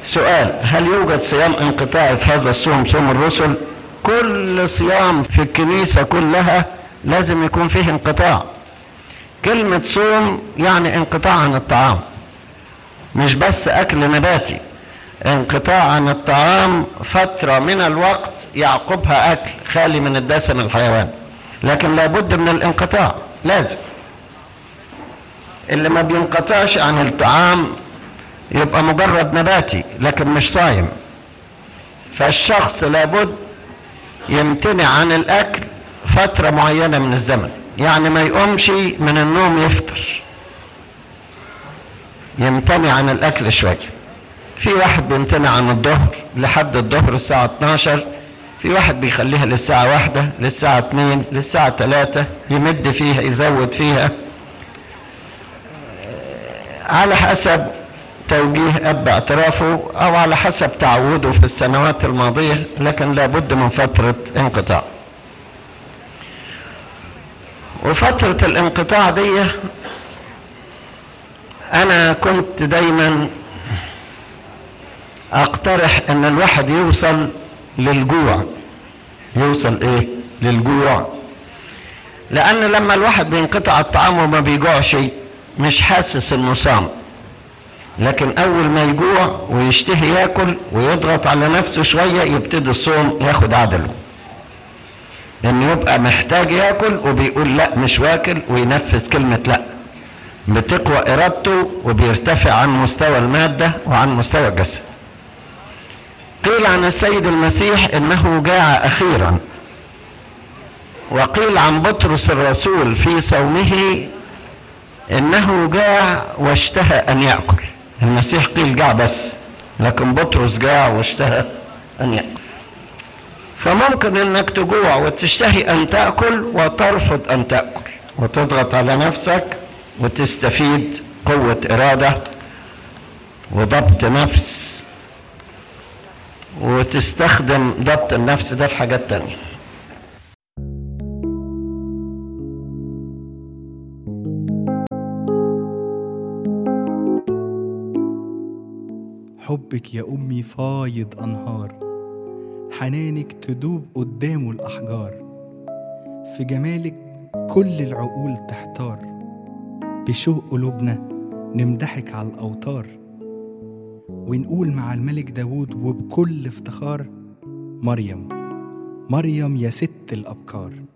سؤال هل يوجد صيام انقطاعي في هذا الصوم صوم الرسل كل صيام في الكنيسة كلها لازم يكون فيه انقطاع كلمة صوم يعني انقطاع عن الطعام مش بس اكل نباتي انقطاع عن الطعام فترة من الوقت يعقبها اكل خالي من الدسم الحيواني لكن لابد من الانقطاع لازم اللي ما بينقطعش عن الطعام يبقى مجرد نباتي لكن مش صايم فالشخص لابد يمتنع عن الاكل فترة معينة من الزمن يعني ما يقومش من النوم يفطر يمتنع عن الاكل شوية في واحد بيمتنع عن الظهر لحد الظهر الساعة 12 في واحد بيخليها للساعة واحدة للساعة اتنين للساعة تلاتة يمد فيها يزود فيها على حسب توجيه اب اعترافه او على حسب تعوده في السنوات الماضية لكن لابد من فترة انقطاع وفترة الانقطاع دي انا كنت دايما اقترح ان الواحد يوصل للجوع يوصل ايه للجوع لان لما الواحد بينقطع الطعام وما بيجوعش مش حاسس انه صام لكن اول ما يجوع ويشتهي ياكل ويضغط على نفسه شويه يبتدي الصوم ياخد عدله انه يبقى محتاج ياكل وبيقول لا مش واكل وينفذ كلمه لا بتقوى ارادته وبيرتفع عن مستوى الماده وعن مستوى الجسد قيل عن السيد المسيح انه جاع اخيرا وقيل عن بطرس الرسول في صومه انه جاع واشتهى ان ياكل المسيح قيل جاع بس لكن بطرس جاع واشتهى ان ياكل فممكن انك تجوع وتشتهي ان تاكل وترفض ان تاكل وتضغط على نفسك وتستفيد قوه اراده وضبط نفس وتستخدم ضبط النفس ده في حاجات تانية حبك يا أمي فايض أنهار حنانك تدوب قدامه الأحجار في جمالك كل العقول تحتار بشوق قلوبنا نمدحك على الأوتار ونقول مع الملك داود وبكل افتخار مريم مريم يا ست الأبكار